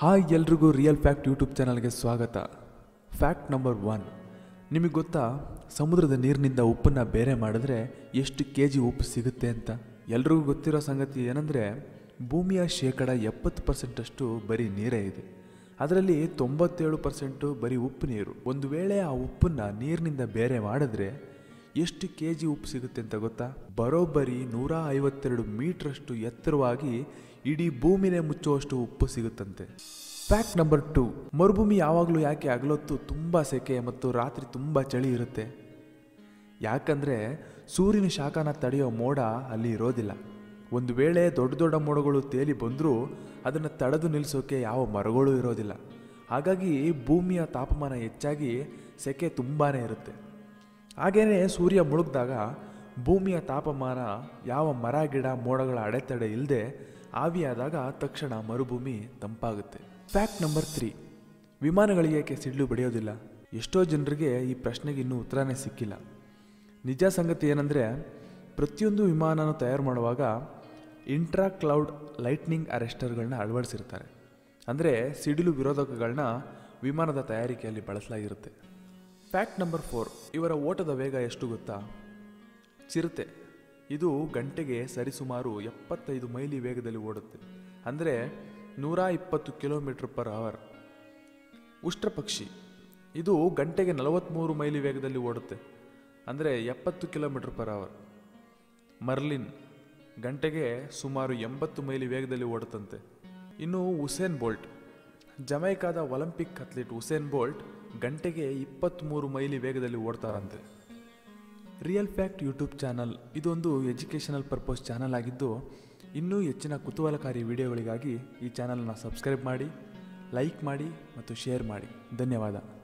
hi ಎಲ್ರಿಗೂ real fact YouTube ಚಾನಲ್ಗೆ ಸ್ವಾಗತ ಫ್ಯಾಕ್ಟ್ ನಂಬರ್ ಒನ್ ನಿಮಗೆ ಗೊತ್ತಾ ಸಮುದ್ರದ ನೀರಿನಿಂದ ಉಪ್ಪನ್ನು ಬೇರೆ ಮಾಡಿದ್ರೆ ಎಷ್ಟು ಕೆ ಜಿ ಉಪ್ಪು ಸಿಗುತ್ತೆ ಅಂತ ಎಲ್ರಿಗೂ ಗೊತ್ತಿರೋ ಸಂಗತಿ ಏನಂದರೆ ಭೂಮಿಯ ಶೇಕಡ ಎಪ್ಪತ್ತು ಪರ್ಸೆಂಟಷ್ಟು ಬರೀ ನೀರೇ ಇದೆ ಅದರಲ್ಲಿ ತೊಂಬತ್ತೇಳು ಪರ್ಸೆಂಟು ಬರೀ ಉಪ್ಪು ನೀರು ಒಂದು ವೇಳೆ ಆ ಉಪ್ಪನ್ನು ನೀರಿನಿಂದ ಬೇರೆ ಮಾಡಿದ್ರೆ ಎಷ್ಟು ಕೆ ಜಿ ಉಪ್ಪು ಸಿಗುತ್ತೆ ಅಂತ ಗೊತ್ತಾ ಬರೋಬ್ಬರಿ ನೂರ ಐವತ್ತೆರಡು ಮೀಟ್ರಷ್ಟು ಎತ್ತರವಾಗಿ ಇಡೀ ಭೂಮಿನೇ ಮುಚ್ಚುವಷ್ಟು ಉಪ್ಪು ಸಿಗುತ್ತಂತೆ ಫ್ಯಾಕ್ಟ್ ನಂಬರ್ ಟು ಮರುಭೂಮಿ ಯಾವಾಗಲೂ ಯಾಕೆ ಹಗಲೊತ್ತು ತುಂಬ ಸೆಕೆ ಮತ್ತು ರಾತ್ರಿ ತುಂಬ ಚಳಿ ಇರುತ್ತೆ ಯಾಕಂದರೆ ಸೂರ್ಯನ ಶಾಖನ ತಡೆಯೋ ಮೋಡ ಅಲ್ಲಿ ಇರೋದಿಲ್ಲ ಒಂದು ವೇಳೆ ದೊಡ್ಡ ದೊಡ್ಡ ಮೋಡಗಳು ತೇಲಿ ಬಂದರೂ ಅದನ್ನು ತಡೆದು ನಿಲ್ಲಿಸೋಕೆ ಯಾವ ಮರಗಳೂ ಇರೋದಿಲ್ಲ ಹಾಗಾಗಿ ಭೂಮಿಯ ತಾಪಮಾನ ಹೆಚ್ಚಾಗಿ ಸೆಕೆ ತುಂಬಾ ಇರುತ್ತೆ ಹಾಗೇನೇ ಸೂರ್ಯ ಮುಳುಗಿದಾಗ ಭೂಮಿಯ ತಾಪಮಾನ ಯಾವ ಮರ ಗಿಡ ಮೋಡಗಳ ಅಡೆತಡೆ ಇಲ್ಲದೆ ಆವಿಯಾದಾಗ ತಕ್ಷಣ ಮರುಭೂಮಿ ತಂಪಾಗುತ್ತೆ ಫ್ಯಾಕ್ಟ್ ನಂಬರ್ ತ್ರೀ ವಿಮಾನಗಳಿಗೆ ಏಕೆ ಸಿಡ್ಲು ಬಡಿಯೋದಿಲ್ಲ ಎಷ್ಟೋ ಜನರಿಗೆ ಈ ಪ್ರಶ್ನೆಗೆ ಇನ್ನೂ ಉತ್ತರನೇ ಸಿಕ್ಕಿಲ್ಲ ನಿಜ ಸಂಗತಿ ಏನಂದರೆ ಪ್ರತಿಯೊಂದು ವಿಮಾನನ ತಯಾರು ಮಾಡುವಾಗ ಇಂಟ್ರಾ ಕ್ಲೌಡ್ ಲೈಟ್ನಿಂಗ್ ಅರೆಸ್ಟರ್ಗಳನ್ನ ಅಳವಡಿಸಿರ್ತಾರೆ ಅಂದರೆ ಸಿಡಿಲು ವಿರೋಧಕಗಳನ್ನ ವಿಮಾನದ ತಯಾರಿಕೆಯಲ್ಲಿ ಬಳಸಲಾಗಿರುತ್ತೆ ಫ್ಯಾಕ್ಟ್ ನಂಬರ್ ಫೋರ್ ಇವರ ಓಟದ ವೇಗ ಎಷ್ಟು ಗೊತ್ತಾ ಚಿರತೆ ಇದು ಗಂಟೆಗೆ ಸರಿಸುಮಾರು ಎಪ್ಪತ್ತೈದು ಮೈಲಿ ವೇಗದಲ್ಲಿ ಓಡುತ್ತೆ ಅಂದರೆ ನೂರ ಇಪ್ಪತ್ತು ಕಿಲೋಮೀಟರ್ ಪರ್ ಅವರ್ ಉಷ್ಟ್ರ ಪಕ್ಷಿ ಇದು ಗಂಟೆಗೆ ನಲವತ್ತ್ಮೂರು ಮೈಲಿ ವೇಗದಲ್ಲಿ ಓಡುತ್ತೆ ಅಂದರೆ ಎಪ್ಪತ್ತು ಕಿಲೋಮೀಟರ್ ಪರ್ ಅವರ್ ಮರ್ಲಿನ್ ಗಂಟೆಗೆ ಸುಮಾರು ಎಂಬತ್ತು ಮೈಲಿ ವೇಗದಲ್ಲಿ ಓಡುತ್ತಂತೆ ಇನ್ನು ಉಸೇನ್ ಬೋಲ್ಟ್ ಜಮೈಕಾದ ಒಲಿಂಪಿಕ್ ಅಥ್ಲೀಟ್ ಉಸೇನ್ ಬೋಲ್ಟ್ ಗಂಟೆಗೆ ಇಪ್ಪತ್ತ್ಮೂರು ಮೈಲಿ ವೇಗದಲ್ಲಿ ಓಡ್ತಾರಂತೆ ರಿಯಲ್ ಫ್ಯಾಕ್ಟ್ ಯೂಟ್ಯೂಬ್ ಚಾನಲ್ ಇದೊಂದು ಎಜುಕೇಷನಲ್ ಪರ್ಪಸ್ ಚಾನಲ್ ಆಗಿದ್ದು ಇನ್ನೂ ಹೆಚ್ಚಿನ ಕುತೂಹಲಕಾರಿ ವಿಡಿಯೋಗಳಿಗಾಗಿ ಈ ಚಾನಲ್ನ ಸಬ್ಸ್ಕ್ರೈಬ್ ಮಾಡಿ ಲೈಕ್ ಮಾಡಿ ಮತ್ತು ಶೇರ್ ಮಾಡಿ ಧನ್ಯವಾದ